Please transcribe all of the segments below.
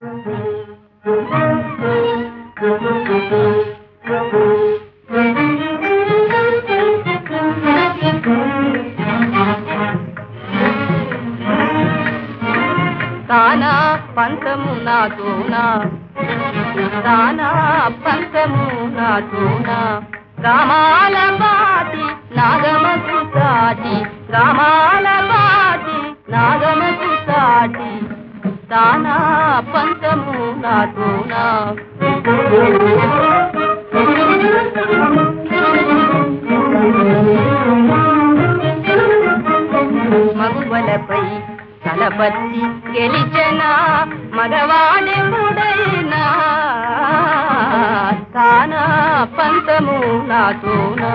తానా పంచము నాతోనా తానా పంచము నాతోనా రామాల పాటి నాగమకు సాటి రామాల పాటి నాగమకు సాటి తానా పంచము నాతోనా మగువలపై తలపట్టి గెలిచిన మగవాడెప్పుడైనా తానా పంతము నాతోనా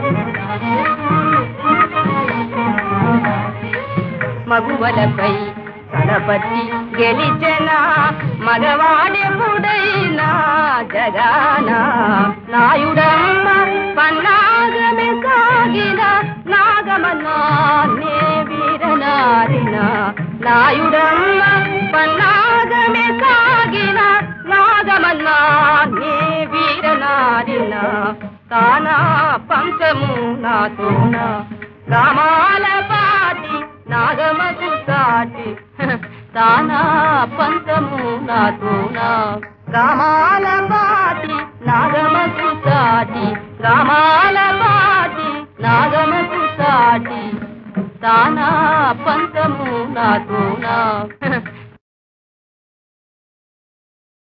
మగువలపై తలపట్టి గెలిచిన మగవాడెప్పుడైనా జగాన నాయుడమ్మ పన్నాగమే సాగిన నాగమన్నా నే వీరనారిన నాయుడమ్మ పన్నాగమే సాగిన నాగమన్నా నే వీరనారిన తానా పంచము నాతోన రామాల పాటి నాగమకు సాటి తానా పంచము నాతోనా రామాల పాటి నాగమకు సాటి రామాల పాటి నాగమకు సాటి తానా పంచము నాతోనా